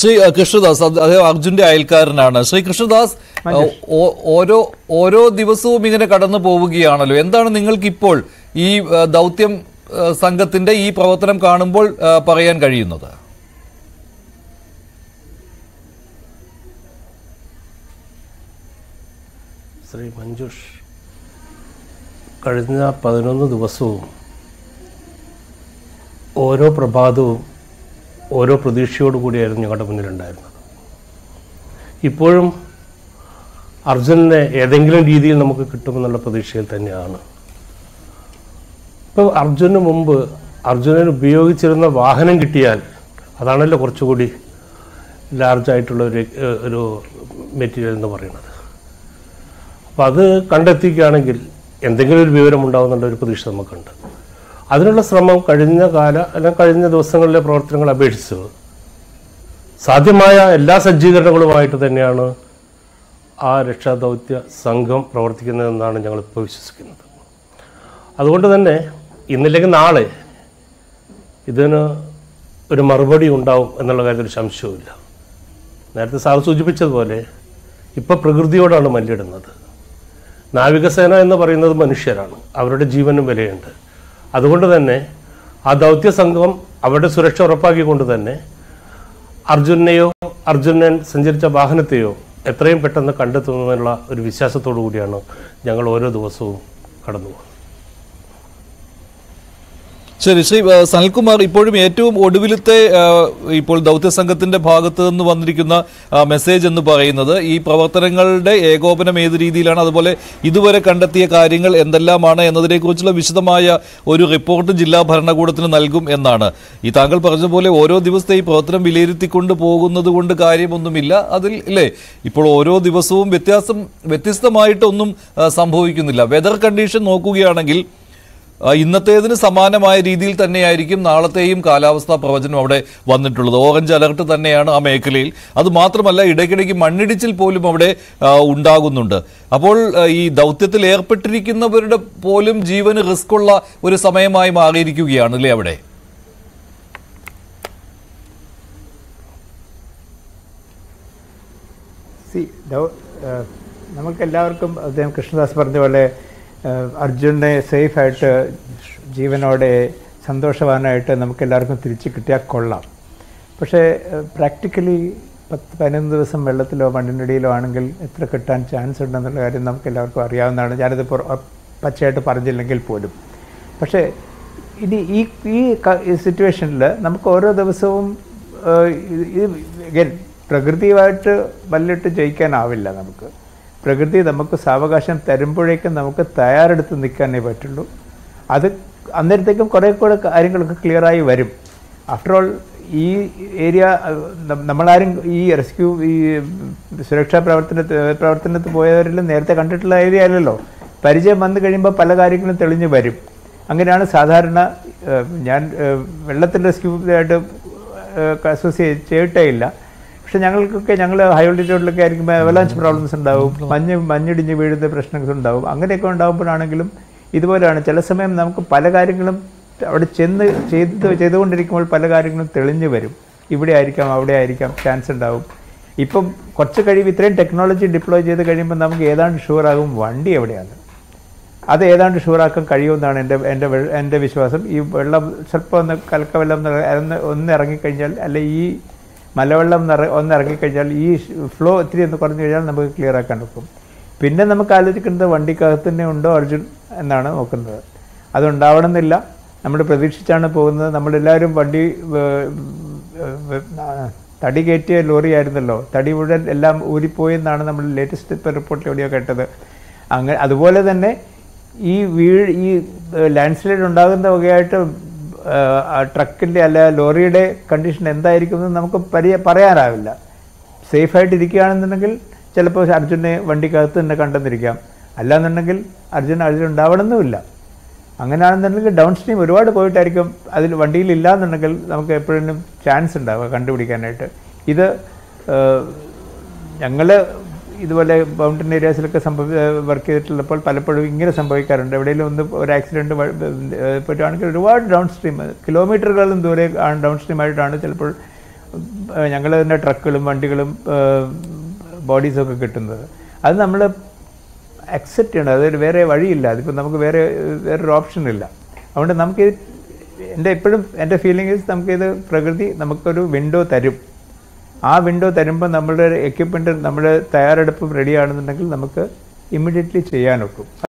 ശ്രീ അഹ്, കൃഷ്ണദാസ് അത് അദ്ദേഹം അർജുന്റെ അയൽക്കാരനാണ് ശ്രീ കൃഷ്ണദാസ് അഹ്, ഓ- ഓരോ ഓരോ ദിവസവും ഇങ്ങനെ കടന്നു പോവുകയാണല്ലോ എന്താണ് നിങ്ങൾക്ക് ഇപ്പോൾ ഈ അഹ്, ദൗത്യം അഹ്, സംഘത്തിന്റെ ഈ പ്രവർത്തനം കാണുമ്പോൾ അഹ്, പറയാൻ കഴിയുന്നത് ശ്രീ മഞ്ജുഷ് കഴിഞ്ഞ പതിനൊന്ന് ദിവസവും ഓരോ പ്രഭാതവും ഓരോ പ്രതീക്ഷയോടു കൂടിയായിരുന്നു ഞങ്ങളുടെ മുന്നിലുണ്ടായിരുന്നത് ഇപ്പോഴും അർജുനനെ ഏതെങ്കിലും രീതിയിൽ നമുക്ക് കിട്ടുമെന്നുള്ള പ്രതീക്ഷയിൽ തന്നെയാണ് ഇപ്പോൾ അർജുനന് മുമ്പ് അർജുനൻ ഉപയോഗിച്ചിരുന്ന വാഹനം കിട്ടിയാൽ അതാണല്ലോ കുറച്ചുകൂടി ലാർജായിട്ടുള്ള ഒരു ഏഹ്, ഒരു മെറ്റീരിയൽ എന്ന് പറയുന്നത് അപ്പോൾ അത് കണ്ടെത്തിക്കുകയാണെങ്കിൽ എന്തെങ്കിലും ഒരു വിവരം ഉണ്ടാകുന്നുള്ള ഒരു പ്രതീക്ഷ നമുക്കുണ്ട് അതിനുള്ള ശ്രമം കഴിഞ്ഞ കാല അല്ലെങ്കിൽ കഴിഞ്ഞ ദിവസങ്ങളിലെ പ്രവർത്തനങ്ങൾ അപേക്ഷിച്ച് സാധ്യമായ എല്ലാ സജ്ജീകരണങ്ങളുമായിട്ട് തന്നെയാണ് ആ രക്ഷാദൗത്യ സംഘം പ്രവർത്തിക്കുന്നതെന്നാണ് ഞങ്ങളിപ്പോൾ വിശ്വസിക്കുന്നത് അതുകൊണ്ട് തന്നെ ഇന്നില്ലെങ്കിൽ നാളെ ഇതിന് ഒരു മറുപടി ഉണ്ടാവും എന്നുള്ള കാര്യത്തിൽ ഒരു സംശയവുമില്ല നേരത്തെ സാർ സൂചിപ്പിച്ചതുപോലെ ഇപ്പോൾ പ്രകൃതിയോടാണ് മല്ലിടുന്നത് നാവികസേന എന്ന് പറയുന്നത് മനുഷ്യരാണ് അവരുടെ ജീവനും വിലയുണ്ട് അതുകൊണ്ട് തന്നെ ആ ദൗത്യ സംഘം അവരുടെ സുരക്ഷ ഉറപ്പാക്കിക്കൊണ്ട് തന്നെ അർജുനെയോ അർജുനൻ സഞ്ചരിച്ച വാഹനത്തെയോ എത്രയും പെട്ടെന്ന് കണ്ടെത്തുന്നതിനുള്ള ഒരു വിശ്വാസത്തോടു കൂടിയാണ് ഞങ്ങൾ ഓരോ ദിവസവും കടന്നു പോകുന്നത് ശരി ശ്രീ അഹ്, സനൽകുമാർ ഇപ്പോഴും ഏറ്റവും ഒടുവിലത്തെ അഹ്, ഇപ്പോൾ ദൗത്യ സംഘത്തിന്റെ ഭാഗത്ത് നിന്ന് വന്നിരിക്കുന്ന അഹ്, മെസ്സേജ് എന്ന് പറയുന്നത് ഈ പ്രവർത്തനങ്ങളുടെ ഏകോപനം ഏത് രീതിയിലാണ് അതുപോലെ ഇതുവരെ കണ്ടെത്തിയ കാര്യങ്ങൾ എന്തെല്ലാമാണ് എന്നതിനെക്കുറിച്ചുള്ള വിശദമായ ഒരു റിപ്പോർട്ട് ജില്ലാ ഭരണകൂടത്തിന് നൽകും എന്നാണ് ഈ താങ്കൾ പറഞ്ഞ പോലെ ഓരോ ദിവസത്തെ ഈ പ്രവർത്തനം വിലയിരുത്തിക്കൊണ്ട് പോകുന്നത് കൊണ്ട് കാര്യമൊന്നുമില്ല അതിൽ ഇല്ലേ ഇപ്പോൾ ഓരോ ദിവസവും വ്യത്യാസം വ്യത്യസ്തമായിട്ടൊന്നും അഹ്, സംഭവിക്കുന്നില്ല വെതർ കണ്ടീഷൻ നോക്കുകയാണെങ്കിൽ ആ, ഇന്നത്തേതിന് സമാനമായ രീതിയിൽ തന്നെയായിരിക്കും നാളത്തെയും കാലാവസ്ഥാ പ്രവചനം അവിടെ വന്നിട്ടുള്ളത് ഓറഞ്ച് അലർട്ട് തന്നെയാണ് ആ മേഖലയിൽ അത് മാത്രമല്ല ഇടയ്ക്കിടയ്ക്ക് മണ്ണിടിച്ചിൽ പോലും അവിടെ ആ, ഉണ്ടാകുന്നുണ്ട് അപ്പോൾ ആ, ഈ ദൗത്യത്തിൽ ഏർപ്പെട്ടിരിക്കുന്നവരുടെ പോലും ജീവന് റിസ്ക് ഉള്ള ഒരു സമയമായി മാറിയിരിക്കുകയാണ് അല്ലേ അവിടെ സി നമുക്കെല്ലാവർക്കും അദ്ദേഹം കൃഷ്ണദാസ് പറഞ്ഞ പോലെ ഏഹ്, അർജുനെ സേഫായിട്ട് ജീവനോടെ സന്തോഷവാനായിട്ട് നമുക്കെല്ലാവർക്കും തിരിച്ച് കിട്ടിയാൽ കൊള്ളാം പക്ഷേ പ്രാക്ടിക്കലി പത്ത് പതിനൊന്ന് ദിവസം വെള്ളത്തിലോ മണ്ണിനടിയിലോ ആണെങ്കിൽ എത്ര കിട്ടാൻ ചാൻസ് ഉണ്ടെന്നുള്ള കാര്യം നമുക്ക് എല്ലാവർക്കും അറിയാവുന്നതാണ് ഞാനിത് പുറ- പച്ചയായിട്ട് പറഞ്ഞില്ലെങ്കിൽ പോലും പക്ഷേ ഇനി ഈ ഈ സിറ്റുവേഷനിൽ നമുക്ക് ഓരോ ദിവസവും ഏഹ്, ഇത് ഇത് again, പ്രകൃതിയുമായിട്ട് വല്ലിട്ട് ജയിക്കാനാവില്ല നമുക്ക് പ്രകൃതി നമുക്ക് സാവകാശം തരുമ്പോഴേക്കും നമുക്ക് തയ്യാറെടുത്ത് നിൽക്കാനേ പറ്റുള്ളൂ അത് അന്നേരത്തേക്കും കുറേ കൂടെ കാര്യങ്ങളൊക്കെ ക്ലിയറായി വരും ആഫ്റ്റർ ഓൾ ഈ ഏരിയ നമ്മളാരും ഈ റെസ്ക്യൂ ഈ സുരക്ഷാ പ്രവർത്തനത്തിൽ പ്രവർത്തനത്തിൽ പോയവരെല്ലാം നേരത്തെ കണ്ടിട്ടുള്ള ഏരിയ അല്ലല്ലോ പരിചയം വന്നു കഴിയുമ്പോൾ പല കാര്യങ്ങളും തെളിഞ്ഞു വരും അങ്ങനെയാണ് സാധാരണ ഏഹ്, ഞാൻ ഏഹ്, വെള്ളത്തിൽ റെസ്ക്യൂ ആയിട്ട് അസോസിയേറ്റ് ചെയ്തിട്ടേ ഇല്ല പക്ഷെ ഞങ്ങൾക്കൊക്കെ ഞങ്ങൾ ഹൈ ഓൾട്ടിറ്റ്യൂഡിലൊക്കെ ആയിരിക്കുമ്പോൾ അവലാൻസ് പ്രോബ്ലംസ് ഉണ്ടാവും മഞ്ഞ് മഞ്ഞിടിഞ്ഞ് വീഴുന്ന പ്രശ്നങ്ങൾ ഉണ്ടാവും അങ്ങനെയൊക്കെ ഉണ്ടാകുമ്പോഴാണെങ്കിലും ഇതുപോലെയാണ് ചില സമയം നമുക്ക് പല കാര്യങ്ങളും അവിടെ ചെന്ന് ചെയ്ത് ചെയ്തുകൊണ്ടിരിക്കുമ്പോൾ പല കാര്യങ്ങളും തെളിഞ്ഞു വരും ഇവിടെ ആയിരിക്കാം അവിടെ ആയിരിക്കാം ചാൻസ് ഉണ്ടാവും ഇപ്പം കുറച്ച് കഴിയുമ്പോൾ ഇത്രയും ടെക്നോളജി ഡിപ്ലോയ് ചെയ്ത് കഴിയുമ്പോൾ നമുക്ക് ഏതാണ്ട് ഷുവർ ആകും വണ്ടി എവിടെയാണ് അത് ഏതാണ്ട് ഷുവറാക്കാൻ കഴിയുമെന്നാണ് എൻ്റെ എൻ്റെ വെ- എൻ്റെ വിശ്വാസം ഈ വെള്ളം സ്വല്പം ഒന്ന് കലക്ക വെള്ളം ഒന്ന് ഒന്ന് ഒന്ന് ഇറങ്ങിക്കഴിഞ്ഞാൽ അല്ലെ ഈ മലവെള്ളം നിറ ഒന്ന് ഇറങ്ങിക്കഴിഞ്ഞാൽ ഈ ഫ്ലോ ഒത്തിരി ഒന്ന് കുറഞ്ഞു കഴിഞ്ഞാൽ നമുക്ക് ക്ലിയർ ആക്കാൻ നോക്കും പിന്നെ നമുക്ക് ആലോചിക്കുന്നത് വണ്ടിക്കകത്ത് തന്നെ ഉണ്ടോ അർജുൻ എന്നാണ് നോക്കുന്നത് അതുണ്ടാവണമെന്നില്ല നമ്മൾ പ്രതീക്ഷിച്ചാണ് പോകുന്നത് നമ്മളെല്ലാവരും വണ്ടി ഏർ, ഏർ, ആ, തടി കയറ്റിയ ലോറി ആയിരുന്നല്ലോ തടി മുഴുവൻ എല്ലാം ഊരിപ്പോയി എന്നാണ് നമ്മൾ ലേറ്റസ്റ്റ് ഇപ്പോൾ റിപ്പോർട്ടിൽ എവിടെയോ കേട്ടത് അങ്ങനെ അതുപോലെ തന്നെ ഈ വീഴ് ഈ ലാൻഡ് സ്ലൈഡ് ഉണ്ടാകുന്ന വകയായിട്ട് ആ ട്രക്കിൻ്റെ അല്ല ലോറിയുടെ കണ്ടീഷൻ എന്തായിരിക്കും എന്ന് നമുക്ക് പരിയ പറയാനാവില്ല സേഫായിട്ട് ഇരിക്കുകയാണെന്നുണ്ടെങ്കിൽ ചിലപ്പോൾ അർജുനെ വണ്ടിക്കകത്ത് തന്നെ കണ്ടെന്നിരിക്കാം അല്ലാന്നുണ്ടെങ്കിൽ അർജുൻ അർജുൻ ഉണ്ടാവണമെന്നുമില്ല അങ്ങനെയാണെന്നുണ്ടെങ്കിൽ ഡൗൺ സ്ട്രീം ഒരുപാട് പോയിട്ടായിരിക്കും അതിൽ വണ്ടിയിൽ ഇല്ലാന്നുണ്ടെങ്കിൽ നമുക്ക് എപ്പോഴും ചാൻസ് ഉണ്ടാവുക കണ്ടുപിടിക്കാനായിട്ട് ഇത് ഞങ്ങൾ ഇതുപോലെ മൗണ്ടൻ ഏരിയാസിലൊക്കെ സംഭവി വർക്ക് ചെയ്തിട്ടുള്ളപ്പോൾ പലപ്പോഴും ഇങ്ങനെ സംഭവിക്കാറുണ്ട് എവിടെയെങ്കിലും ഒന്ന് ഒരു ആക്സിഡൻറ്റ് പറ്റുവാണെങ്കിൽ ഒരുപാട് ഡൗൺ സ്ട്രീം കിലോമീറ്ററുകളും ദൂരെ ആണ് ഡൗൺ സ്ട്രീം ആയിട്ടാണ് ചിലപ്പോൾ ഞങ്ങൾ തന്നെ ട്രക്കുകളും വണ്ടികളും ബോഡീസും ഒക്കെ കിട്ടുന്നത് അത് നമ്മൾ അക്സെപ്റ്റ് ചെയ്യണം അതൊരു വേറെ വഴിയില്ല അതിപ്പോൾ നമുക്ക് വേറെ വേറൊരു ഓപ്ഷൻ ഇല്ല അതുകൊണ്ട് നമുക്ക് എൻ്റെ എപ്പോഴും എൻ്റെ ഫീലിംഗ് ഇസ് നമുക്കിത് പ്രകൃതി നമുക്കൊരു വിൻഡോ തരും ആ വിൻഡോ തരുമ്പോൾ നമ്മളുടെ എക്യുപ്മെൻറ്റ് നമ്മുടെ തയ്യാറെടുപ്പ് റെഡി ആണെന്നുണ്ടെങ്കിൽ നമുക്ക് ഇമ്മീഡിയറ്റ്ലി ചെയ്യാനൊക്കും